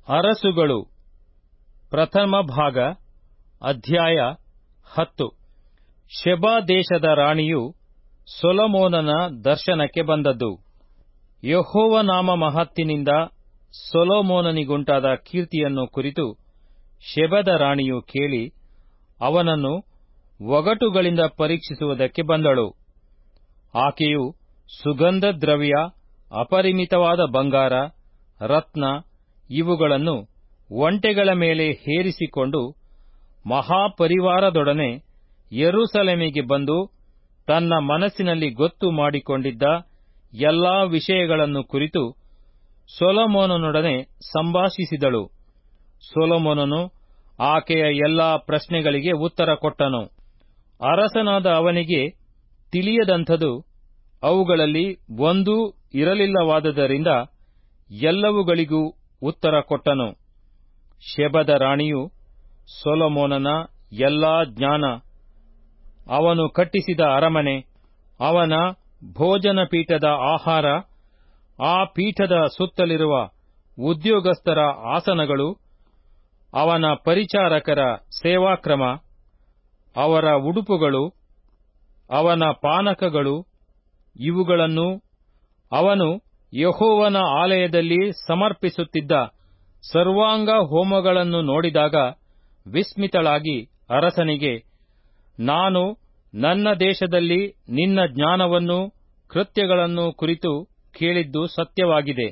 ಅರಸುಗಳು ಪ್ರಥಮ ಭಾಗ ಅಧ್ಯಾಯ ಹತ್ತು ಶೆಬಾ ದೇಶದ ರಾಣಿಯು ಸೊಲೊಮೋನನ ದರ್ಶನಕ್ಕೆ ಬಂದದ್ದು ಯಹೋವ ನಾಮ ಮಹತ್ತಿನಿಂದ ಸೊಲೊಮೋನನಿಗುಂಟಾದ ಕೀರ್ತಿಯನ್ನು ಕುರಿತು ಶೆಬದ ರಾಣಿಯು ಕೇಳಿ ಅವನನ್ನು ಒಗಟುಗಳಿಂದ ಪರೀಕ್ಷಿಸುವುದಕ್ಕೆ ಬಂದಳು ಆಕೆಯು ಸುಗಂಧ ದ್ರವ್ಯ ಅಪರಿಮಿತವಾದ ಬಂಗಾರ ರತ್ನ ಇವುಗಳನ್ನು ಒಂಟೆಗಳ ಮೇಲೆ ಹೇರಿಸಿಕೊಂಡು ಮಹಾಪರಿವಾರದೊಡನೆ ಯೆರೂಸಲೇಮಿಗೆ ಬಂದು ತನ್ನ ಮನಸ್ಸಿನಲ್ಲಿ ಗೊತ್ತು ಮಾಡಿಕೊಂಡಿದ್ದ ಎಲ್ಲಾ ವಿಷಯಗಳನ್ನು ಕುರಿತು ಸೊಲೊಮೋನನೊಡನೆ ಸಂಭಾಷಿಸಿದಳು ಸೊಲೊಮೋನನು ಆಕೆಯ ಎಲ್ಲಾ ಪ್ರಶ್ನೆಗಳಿಗೆ ಉತ್ತರ ಕೊಟ್ಟನು ಅರಸನಾದ ಅವನಿಗೆ ತಿಳಿಯದಂಥದು ಅವುಗಳಲ್ಲಿ ಒಂದೂ ಇರಲಿಲ್ಲವಾದುದರಿಂದ ಎಲ್ಲವುಗಳಿಗೂ ಉತ್ತರ ಕೊಟ್ಟನು ಶೆಬದ ರಾಣಿಯು ಸೊಲೊಮೋನನ ಎಲ್ಲಾ ಜ್ಞಾನ ಅವನು ಕಟ್ಟಿಸಿದ ಅರಮನೆ ಅವನ ಭೋಜನ ಪೀಠದ ಆಹಾರ ಆ ಪೀಠದ ಸುತ್ತಲಿರುವ ಉದ್ಯೋಗಸ್ಥರ ಆಸನಗಳು ಅವನ ಪರಿಚಾರಕರ ಸೇವಾಕ್ರಮ ಅವರ ಉಡುಪುಗಳು ಅವನ ಪಾನಕಗಳು ಇವುಗಳನ್ನು ಅವನು ಯಹೋವನ ಆಲಯದಲ್ಲಿ ಸಮರ್ಪಿಸುತ್ತಿದ್ದ ಸರ್ವಾಂಗ ಹೋಮಗಳನ್ನು ನೋಡಿದಾಗ ವಿಸ್ಮಿತಳಾಗಿ ಅರಸನಿಗೆ ನಾನು ನನ್ನ ದೇಶದಲ್ಲಿ ನಿನ್ನ ಜ್ಞಾನವನ್ನು ಕೃತ್ಯಗಳನ್ನು ಕುರಿತು ಕೇಳಿದ್ದು ಸತ್ಯವಾಗಿದೆ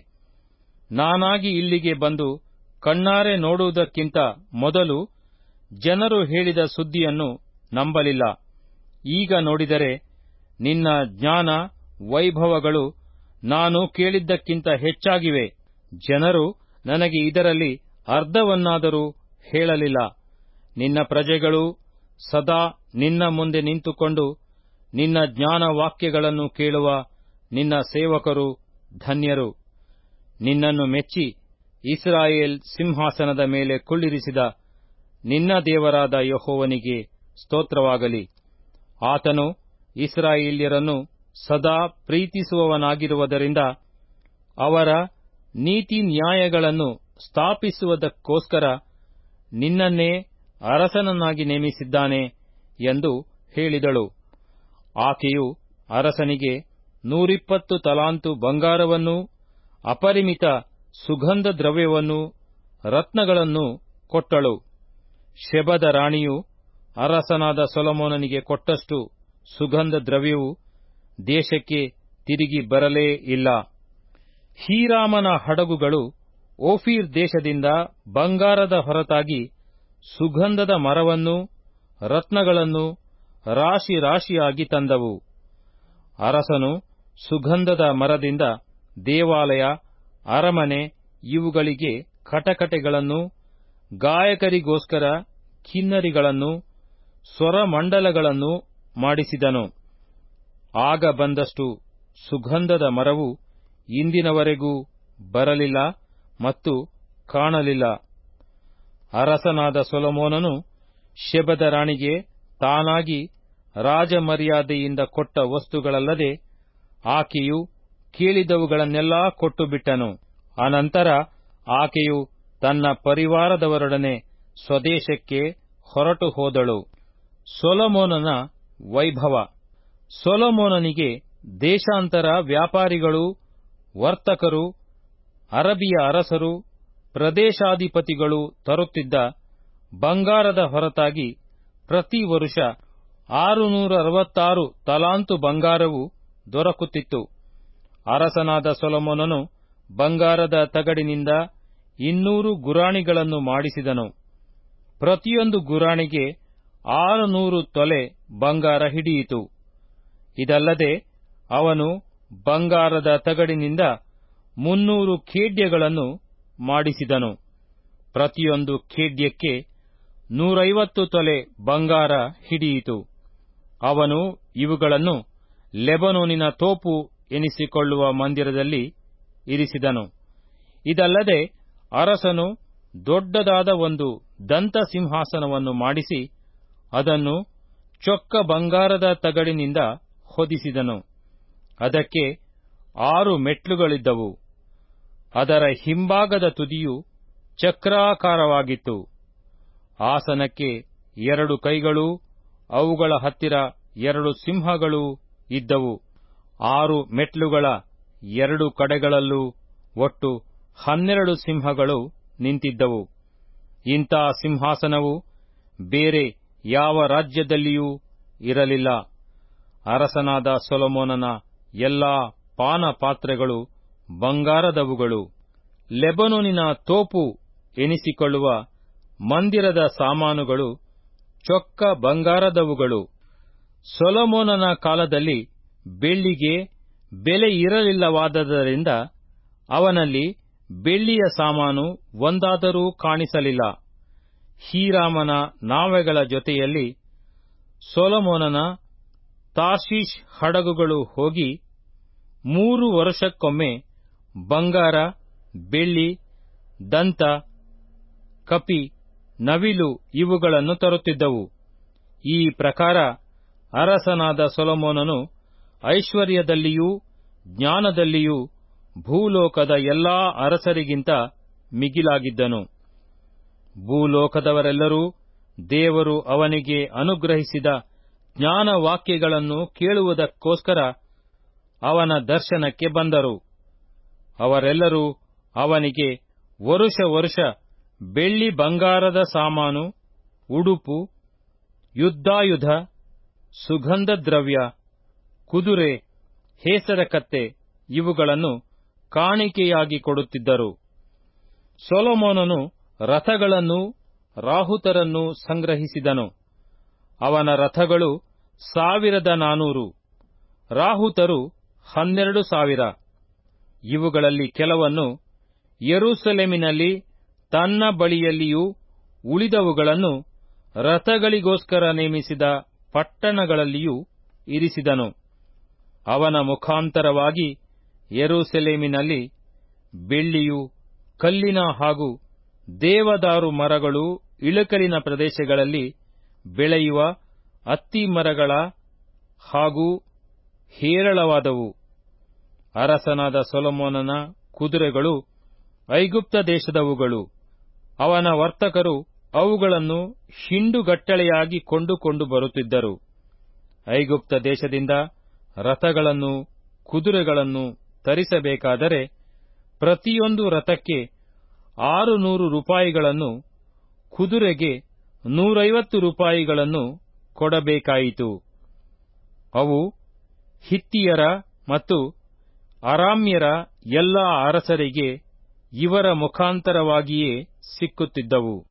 ನಾನಾಗಿ ಇಲ್ಲಿಗೆ ಬಂದು ಕಣ್ಣಾರೆ ನೋಡುವುದಕ್ಕಿಂತ ಮೊದಲು ಜನರು ಹೇಳಿದ ಸುದ್ದಿಯನ್ನು ನಂಬಲಿಲ್ಲ ಈಗ ನೋಡಿದರೆ ನಿನ್ನ ಜ್ಞಾನ ವೈಭವಗಳು ನಾನು ಕೇಳಿದ್ದಕ್ಕಿಂತ ಹೆಚ್ಚಾಗಿವೆ ಜನರು ನನಗೆ ಇದರಲ್ಲಿ ಅರ್ಧವನ್ನಾದರೂ ಹೇಳಲಿಲ್ಲ ನಿನ್ನ ಪ್ರಜೆಗಳು ಸದಾ ನಿನ್ನ ಮುಂದೆ ನಿಂತುಕೊಂಡು ನಿನ್ನ ಜ್ಞಾನ ವಾಕ್ಯಗಳನ್ನು ಕೇಳುವ ನಿನ್ನ ಸೇವಕರು ಧನ್ಯರು ನಿನ್ನನ್ನು ಮೆಚ್ಚಿ ಇಸ್ರಾಯೇಲ್ ಸಿಂಹಾಸನದ ಮೇಲೆ ಕುಳ್ಳಿರಿಸಿದ ನಿನ್ನ ದೇವರಾದ ಯಹೋವನಿಗೆ ಸ್ತೋತ್ರವಾಗಲಿ ಆತನು ಇಸ್ರಾಯೇಲ್ಯರನ್ನು ಸದಾ ಪ್ರೀತಿಸುವವನಾಗಿರುವುದರಿಂದ ಅವರ ನೀತಿ ನ್ಯಾಯಗಳನ್ನು ಸ್ಥಾಪಿಸುವುದಕ್ಕೋಸ್ಕರ ನಿನ್ನನ್ನೇ ಅರಸನನ್ನಾಗಿ ನೇಮಿಸಿದ್ದಾನೆ ಎಂದು ಹೇಳಿದಳು ಆಕೆಯು ಅರಸನಿಗೆ ನೂರಿಪ್ಪತ್ತು ತಲಾಂತು ಬಂಗಾರವನ್ನೂ ಅಪರಿಮಿತ ಸುಗಂಧ ದ್ರವ್ಯವನ್ನೂ ರತ್ನಗಳನ್ನು ಕೊಟ್ಟಳು ಶೆಬದ ರಾಣಿಯು ಅರಸನಾದ ಸೊಲೊಮೋನನಿಗೆ ಕೊಟ್ಟಷ್ಟು ಸುಗಂಧ ದ್ರವ್ಯವು ದೇಶಕ್ಕೆ ತಿರುಗಿ ಬರಲೇ ಇಲ್ಲ ಹೀರಾಮನ ಹಡಗುಗಳು ಓಫೀರ್ ದೇಶದಿಂದ ಬಂಗಾರದ ಹೊರತಾಗಿ ಸುಗಂಧದ ಮರವನ್ನೂ ರತ್ನಗಳನ್ನು ರಾಶಿ ರಾಶಿಯಾಗಿ ತಂದವು ಅರಸನು ಸುಗಂಧದ ಮರದಿಂದ ದೇವಾಲಯ ಅರಮನೆ ಇವುಗಳಿಗೆ ಕಟಕಟೆಗಳನ್ನು ಗಾಯಕರಿಗೋಸ್ಕರ ಕಿನ್ನರಿಗಳನ್ನು ಸ್ವರಮಂಡಲಗಳನ್ನು ಮಾಡಿಸಿದನು ಆಗ ಬಂದಷ್ಟು ಸುಗಂಧದ ಮರವು ಇಂದಿನವರೆಗೂ ಬರಲಿಲ್ಲ ಮತ್ತು ಕಾಣಲಿಲ್ಲ ಅರಸನಾದ ಸೊಲೊಮೋನನು ಶೆಬದ ರಾಣಿಗೆ ತಾನಾಗಿ ರಾಜಮರ್ಯಾದೆಯಿಂದ ಕೊಟ್ಟ ವಸ್ತುಗಳಲ್ಲದೆ ಆಕೆಯು ಕೇಳಿದವುಗಳನ್ನೆಲ್ಲಾ ಕೊಟ್ಟು ಬಿಟ್ಟನು ಅನಂತರ ಆಕೆಯು ತನ್ನ ಪರಿವಾರದವರೊಡನೆ ಸ್ವದೇಶಕ್ಕೆ ಹೊರಟು ಹೋದಳು ಸೊಲೊಮೋನನ ವೈಭವ ಸೊಲೊಮೋನನಿಗೆ ದೇಶಾಂತರ ವ್ಯಾಪಾರಿಗಳು ವರ್ತಕರು ಅರಬಿಯ ಅರಸರು ಪ್ರದೇಶಾಧಿಪತಿಗಳು ತರುತ್ತಿದ್ದ ಬಂಗಾರದ ಹೊರತಾಗಿ ಪ್ರತಿ ವರುಷ ಆರುನೂರ ಅರವತ್ತಾರು ತಲಾಂತು ಬಂಗಾರವು ದೊರಕುತ್ತಿತ್ತು ಅರಸನಾದ ಸೊಲೊಮೋನನು ಬಂಗಾರದ ತಗಡಿನಿಂದ ಇನ್ನೂರು ಗುರಾಣಿಗಳನ್ನು ಮಾಡಿಸಿದನು ಪ್ರತಿಯೊಂದು ಗುರಾಣಿಗೆ ಆರುನೂರು ತೊಲೆ ಬಂಗಾರ ಹಿಡಿಯಿತು ಇದಲ್ಲದೆ ಅವನು ಬಂಗಾರದ ತಗಡಿನಿಂದ ಮುನ್ನೂರು ಖೇಡ್ಯಗಳನ್ನು ಮಾಡಿಸಿದನು ಪ್ರತಿಯೊಂದು ಖೇಡ್ಯಕ್ಕೆ ನೂರೈವತ್ತು ತೊಲೆ ಬಂಗಾರ ಹಿಡಿಯಿತು ಅವನು ಇವುಗಳನ್ನು ಲೆಬನೋನಿನ ತೋಪು ಎನಿಸಿಕೊಳ್ಳುವ ಮಂದಿರದಲ್ಲಿ ಇರಿಸಿದನು ಇದಲ್ಲದೆ ಅರಸನು ದೊಡ್ಡದಾದ ಒಂದು ದಂತ ಸಿಂಹಾಸನವನ್ನು ಮಾಡಿಸಿ ಅದನ್ನು ಚೊಕ್ಕ ಬಂಗಾರದ ತಗಡಿನಿಂದ ಹೊದಿಸಿದನು ಅದಕ್ಕೆ ಆರು ಮೆಟ್ಲುಗಳಿದ್ದವು ಅದರ ಹಿಂಭಾಗದ ತುದಿಯು ಚಕ್ರಾಕಾರವಾಗಿತ್ತು ಆಸನಕ್ಕೆ ಎರಡು ಕೈಗಳು ಅವುಗಳ ಹತ್ತಿರ ಎರಡು ಸಿಂಹಗಳು ಇದ್ದವು ಆರು ಮೆಟ್ಲುಗಳ ಎರಡು ಕಡೆಗಳಲ್ಲೂ ಒಟ್ಟು ಹನ್ನೆರಡು ಸಿಂಹಗಳು ನಿಂತಿದ್ದವು ಇಂಥ ಸಿಂಹಾಸನವು ಬೇರೆ ಯಾವ ರಾಜ್ಯದಲ್ಲಿಯೂ ಇರಲಿಲ್ಲ ಅರಸನಾದ ಸೊಲೊಮೋನನ ಎಲ್ಲಾ ಪಾನ ಪಾತ್ರೆಗಳು ಬಂಗಾರದವುಗಳು ಲೆಬನೋನಿನ ತೋಪು ಎನಿಸಿಕೊಳ್ಳುವ ಮಂದಿರದ ಸಾಮಾನುಗಳು ಚೊಕ್ಕ ಬಂಗಾರದವುಗಳು ಸೊಲೊಮೋನನ ಕಾಲದಲ್ಲಿ ಬೆಳ್ಳಿಗೆ ಬೆಲೆ ಇರಲಿಲ್ಲವಾದ್ದರಿಂದ ಅವನಲ್ಲಿ ಬೆಳ್ಳಿಯ ಸಾಮಾನು ಒಂದಾದರೂ ಕಾಣಿಸಲಿಲ್ಲ ಹೀರಾಮನ ನಾವೆಗಳ ಜೊತೆಯಲ್ಲಿ ಸೊಲೊಮೋನನ ತಾರ್ಷೀಷ್ ಹಡಗುಗಳು ಹೋಗಿ ಮೂರು ವರ್ಷಕ್ಕೊಮ್ಮೆ ಬಂಗಾರ ಬೆಳ್ಳಿ ದಂತ ಕಪಿ ನವಿಲು ಇವುಗಳನ್ನು ತರುತ್ತಿದ್ದವು ಈ ಪ್ರಕಾರ ಅರಸನಾದ ಸೊಲೊಮೋನನು ಐಶ್ವರ್ಯದಲ್ಲಿಯೂ ಜ್ಞಾನದಲ್ಲಿಯೂ ಭೂಲೋಕದ ಎಲ್ಲಾ ಅರಸರಿಗಿಂತ ಮಿಗಿಲಾಗಿದ್ದನು ಭೂಲೋಕದವರೆಲ್ಲರೂ ದೇವರು ಅವನಿಗೆ ಅನುಗ್ರಹಿಸಿದ ಜ್ಞಾನವಾಕ್ಯಗಳನ್ನು ಕೇಳುವುದಕ್ಕೋಸ್ಕರ ಅವನ ದರ್ಶನಕ್ಕೆ ಬಂದರು ಅವರೆಲ್ಲರೂ ಅವನಿಗೆ ವರುಷ ವರುಷ ಬೆಳ್ಳಿ ಬಂಗಾರದ ಸಾಮಾನು ಉಡುಪು ಯುದ್ಧಾಯುಧ ಸುಗಂಧ ದ್ರವ್ಯ ಕುದುರೆ ಹೇಸರಕತ್ತೆ ಇವುಗಳನ್ನು ಕಾಣಿಕೆಯಾಗಿ ಕೊಡುತ್ತಿದ್ದರು ಸೊಲೊಮೋನನು ರಥಗಳನ್ನೂ ರಾಹುತರನ್ನೂ ಸಂಗ್ರಹಿಸಿದನು ಅವನ ರಥಗಳು ಸಾವಿರದ ನಾನೂರು ರಾಹುತರು ಹನ್ನೆರಡು ಸಾವಿರ ಇವುಗಳಲ್ಲಿ ಕೆಲವನ್ನು ಯೆರೂಸಲೇಮಿನಲ್ಲಿ ತನ್ನ ಬಳಿಯಲ್ಲಿಯೂ ಉಳಿದವುಗಳನ್ನು ರಥಗಳಿಗೋಸ್ಕರ ನೇಮಿಸಿದ ಪಟ್ಟಣಗಳಲ್ಲಿಯೂ ಇರಿಸಿದನು ಅವನ ಮುಖಾಂತರವಾಗಿ ಯೆರೂಸಲೇಮಿನಲ್ಲಿ ಬೆಳ್ಳಿಯು ಕಲ್ಲಿನ ಹಾಗೂ ದೇವದಾರು ಮರಗಳು ಇಳಕಲಿನ ಪ್ರದೇಶಗಳಲ್ಲಿ ಬೆಳೆಯುವ ಅತ್ತಿ ಮರಗಳ ಹಾಗೂ ಹೇರಳವಾದವು ಅರಸನಾದ ಸೊಲೊಮೋನನ ಕುದುರೆಗಳು ಐಗುಪ್ತ ದೇಶದವುಗಳು ಅವನ ವರ್ತಕರು ಅವುಗಳನ್ನು ಹಿಂಡುಗಟ್ಟಳೆಯಾಗಿ ಕೊಂಡುಕೊಂಡು ಬರುತ್ತಿದ್ದರು ಐಗುಪ್ತ ದೇಶದಿಂದ ರಥಗಳನ್ನು ಕುದುರೆಗಳನ್ನು ತರಿಸಬೇಕಾದರೆ ಪ್ರತಿಯೊಂದು ರಥಕ್ಕೆ ಆರು ನೂರು ರೂಪಾಯಿಗಳನ್ನು ಕುದುರೆಗೆ ನೂರೈವತ್ತು ರೂಪಾಯಿಗಳನ್ನು ಕೊಡಬೇಕಾಯಿತು ಅವು ಹಿತ್ತಿಯರ ಮತ್ತು ಅರಾಮ್ಯರ ಎಲ್ಲಾ ಅರಸರಿಗೆ ಇವರ ಮುಖಾಂತರವಾಗಿಯೇ ಸಿಕ್ಕುತ್ತಿದ್ದವು